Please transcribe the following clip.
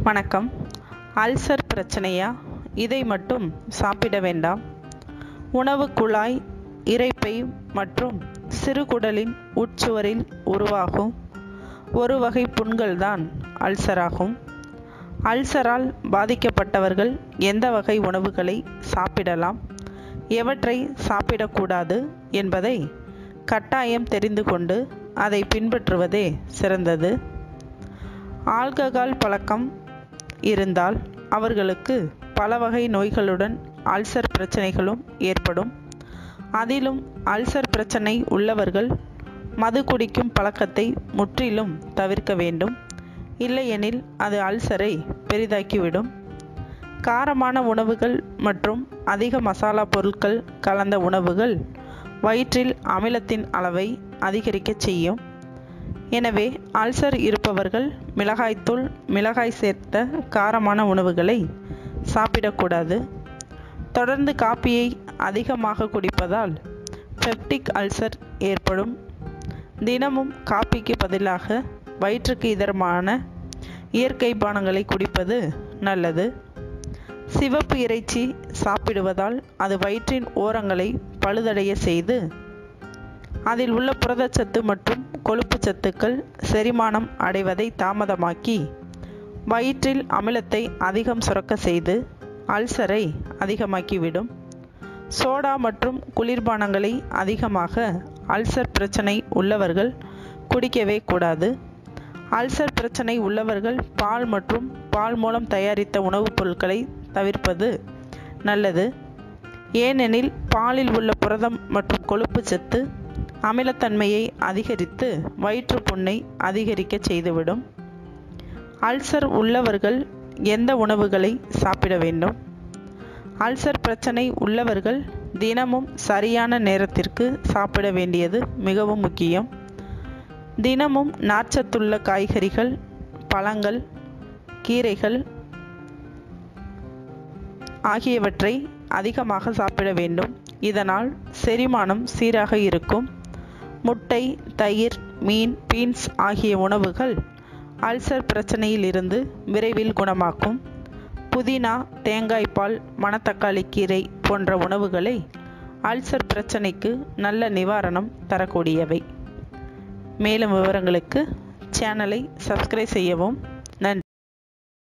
வணக்கம் அல்சர் பிரச்சனையா இதை மட்டும் சாப்பிட வேண்டாம் உணவு குழாய் இரைப்பை மற்றும் சிறுகுடலின் உட்சுவரில் உருவாகும் ஒரு வகை புண்கள்தான் அல்சராகும் அல்சரால் பாதிக்கப்பட்டவர்கள் எந்த வகை உணவுகளை சாப்பிடலாம் எவற்றை சாப்பிடக்கூடாது என்பதை கட்டாயம் தெரிந்து கொண்டு அதை பின்பற்றுவதே சிறந்தது ஆல்கஹால் பழக்கம் இருந்தால் அவர்களுக்கு பல வகை நோய்களுடன் அல்சர் பிரச்சனைகளும் ஏற்படும் அதிலும் அல்சர் பிரச்சனை உள்ளவர்கள் மது குடிக்கும் பழக்கத்தை முற்றிலும் தவிர்க்க வேண்டும் இல்லையெனில் அது அல்சரை பெரிதாக்கிவிடும் காரமான உணவுகள் மற்றும் அதிக மசாலா பொருட்கள் கலந்த உணவுகள் வயிற்றில் அமிலத்தின் அளவை அதிகரிக்கச் செய்யும் எனவே அல்சர் இருப்பவர்கள் மிளகாய்த்தூள் மிளகாய் சேர்த்த காரமான உணவுகளை சாப்பிடக்கூடாது தொடர்ந்து காப்பியை அதிகமாக குடிப்பதால் பெப்டிக் அல்சர் ஏற்படும் தினமும் காப்பிக்கு பதிலாக வயிற்றுக்கு இதரமான இயற்கை பானங்களை குடிப்பது நல்லது சிவப்பு இறைச்சி சாப்பிடுவதால் அது வயிற்றின் ஓரங்களை பழுதடைய செய்து அதில் உள்ள புரதச்சத்து மற்றும் கொழுப்பு சத்துக்கள் செரிமானம் அடைவதை தாமதமாக்கி வயிற்றில் அமிலத்தை அதிகம் சுரக்க செய்து அல்சரை அதிகமாக்கிவிடும் சோடா மற்றும் குளிர்பானங்களை அதிகமாக அல்சர் பிரச்சனை உள்ளவர்கள் குடிக்கவே கூடாது அல்சர் பிரச்சனை உள்ளவர்கள் பால் மற்றும் பால் மூலம் தயாரித்த உணவுப் பொருட்களை தவிர்ப்பது நல்லது ஏனெனில் பாலில் உள்ள புரதம் மற்றும் கொழுப்பு சத்து அமிலத்தன்மையை அதிகரித்து வயிற்றுப்புண்ணை அதிகரிக்க செய்துவிடும் அல்சர் உள்ளவர்கள் எந்த உணவுகளை சாப்பிட வேண்டும் அல்சர் பிரச்சனை உள்ளவர்கள் தினமும் சரியான நேரத்திற்கு சாப்பிட வேண்டியது மிகவும் முக்கியம் தினமும் நார்ச்சத்துள்ள காய்கறிகள் பழங்கள் கீரைகள் ஆகியவற்றை அதிகமாக சாப்பிட வேண்டும் இதனால் செரிமானம் சீராக இருக்கும் முட்டை தயிர் மீன் பீன்ஸ் ஆகிய உணவுகள் அல்சர் பிரச்சனையில் இருந்து விரைவில் குணமாக்கும் புதினா தேங்காய்பால் மணத்தக்காளி கீரை போன்ற உணவுகளை அல்சர் பிரச்சனைக்கு நல்ல நிவாரணம் தரக்கூடியவை மேலும் விவரங்களுக்கு சேனலை சப்ஸ்கிரைப் செய்யவும்